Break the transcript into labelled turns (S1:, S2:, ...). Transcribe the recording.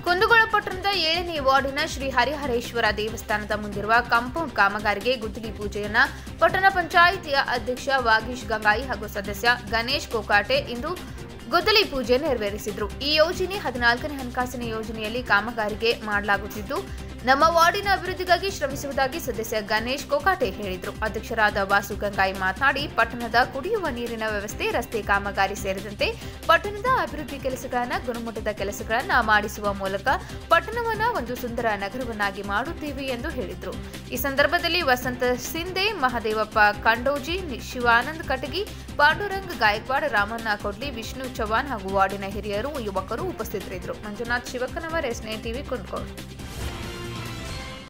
S1: ಕುಂದಗೋಳ ಪಟ್ಟಣದ ಏಳನೇ ವಾರ್ಡಿನ ಶ್ರೀ ಹರಿಹರೇಶ್ವರ ದೇವಸ್ಥಾನದ ಮುಂದಿರುವ ಕಾಂಪೌಂಡ್ ಕಾಮಗಾರಿಗೆ ಗುದ್ದಲಿ ಪೂಜೆಯನ್ನ ಪಟ್ಟಣ ಪಂಚಾಯಿತಿಯ ಅಧ್ಯಕ್ಷ ವಾಗೀಶ್ ಗಂಗಾಯಿ ಹಾಗೂ ಸದಸ್ಯ ಗಣೇಶ್ ಕೋಕಾಟೆ ಇಂದು ಗುದ್ದಲಿ ಪೂಜೆ ನೆರವೇರಿಸಿದ್ರು ಈ ಯೋಜನೆ ಹದಿನಾಲ್ಕನೇ ಹಣಕಾಸಿನ ಯೋಜನೆಯಲ್ಲಿ ಕಾಮಗಾರಿಗೆ ಮಾಡಲಾಗುತ್ತಿದ್ದು ನಮ್ಮ ವಾರ್ಡಿನ ಅಭಿವೃದ್ಧಿಗಾಗಿ ಶ್ರಮಿಸುವುದಾಗಿ ಸದಸ್ಯ ಗಣೇಶ್ ಕೋಕಾಟೆ ಹೇಳಿದರು ಅಧ್ಯಕ್ಷರಾದ ವಾಸು ಗಂಗಾಯಿ ಮಾತನಾಡಿ ಪಟ್ಟಣದ ಕುಡಿಯುವ ನೀರಿನ ವ್ಯವಸ್ಥೆ ರಸ್ತೆ ಕಾಮಗಾರಿ ಸೇರಿದಂತೆ ಪಟ್ಟಣದ ಅಭಿವೃದ್ಧಿ ಕೆಲಸಗಳನ್ನ ಗುಣಮಟ್ಟದ ಕೆಲಸಗಳನ್ನ ಮಾಡಿಸುವ ಮೂಲಕ ಪಟ್ಟಣವನ್ನ ಒಂದು ಸುಂದರ ನಗರವನ್ನಾಗಿ ಮಾಡುತ್ತೇವೆ ಎಂದು ಹೇಳಿದರು ಈ ಸಂದರ್ಭದಲ್ಲಿ ವಸಂತ ಸಿಂಧೆ ಮಹದೇವಪ್ಪ ಕಂಡೋಜಿ ನಿ- ಶಿವಾನಂದ್ ಕಟಗಿ ಪಾಂಡುರಂಗ್ ಗಾಯಕ್ವಾಡ್ ರಾಮಣ್ಣ ಕೊಡ್ಲಿ ವಿಷ್ಣು ಚವ್ಹಾಣ್ ಹಾಗೂ ವಾರ್ಡಿನ ಹಿರಿಯರು ಯುವಕರು ಉಪಸ್ಥಿತರಿದ್ದರು ಮಂಜುನಾಥ್ ಶಿವಕ್ಕನವರ್ ಎಸ್ನೇ ಟಿವಿ ಕುಂದಗೋಳ